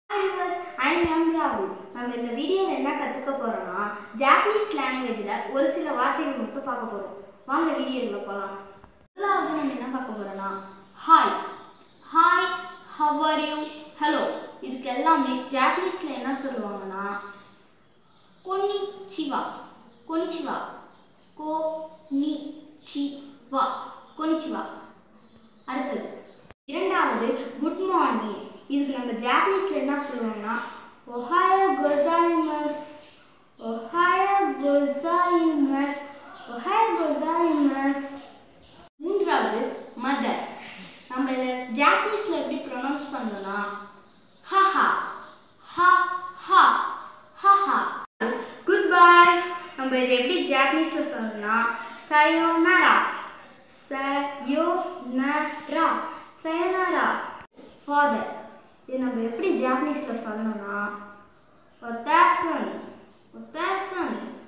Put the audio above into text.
I'm M ராகுல் நம்ம இந்த வீடியோவில் என்ன கற்றுக்க போகிறோம்னா ஜாப்பனீஸ் லாங்குவேஜில் ஒரு சில வார்த்தைகள் மட்டும் பார்க்க போகிறோம் வாங்க வீடியோவில் போகலாம் முதலாவது நம்ம என்ன பார்க்க போகிறோம்னா hi hi how are you hello இதுக்கு எல்லாமே ஜாப்பனீஸில் என்ன சொல்லுவாங்கன்னா கொனிச்சிவா கொனிச்சிவா கோ நி சி வா கொனிச்சிவா அடுத்தது இரண்டாவது குட் மார்னிங் இதுக்கு நம்ம ஜாப்பனீஸில் என்ன சொல்லுவாங்கன்னா ஒஹாயோ கோசாயிமஸ் ஒஹாயோ கோசாயிமஸ் ஒஹாயோ கோசாயிமஸ் மூன்றாவது மதர் நம்ம இதை ஜாப்பனீஸில் எப்படி ப்ரொனவுன்ஸ் பண்ணணும்னா ஹஹா ஹா ஹா ஹஹா குட் பை நம்ம இதை எப்படி ஜாப்பனீஸில் சொல்லணும்னா சயோனாரா சயோனரா சயோனாரா ஃபாதர் இது நம்ம எப்படி ஜாப்பனீஸில் சொல்லணும்னா ஒத்தாசன் ஒத்தாசன்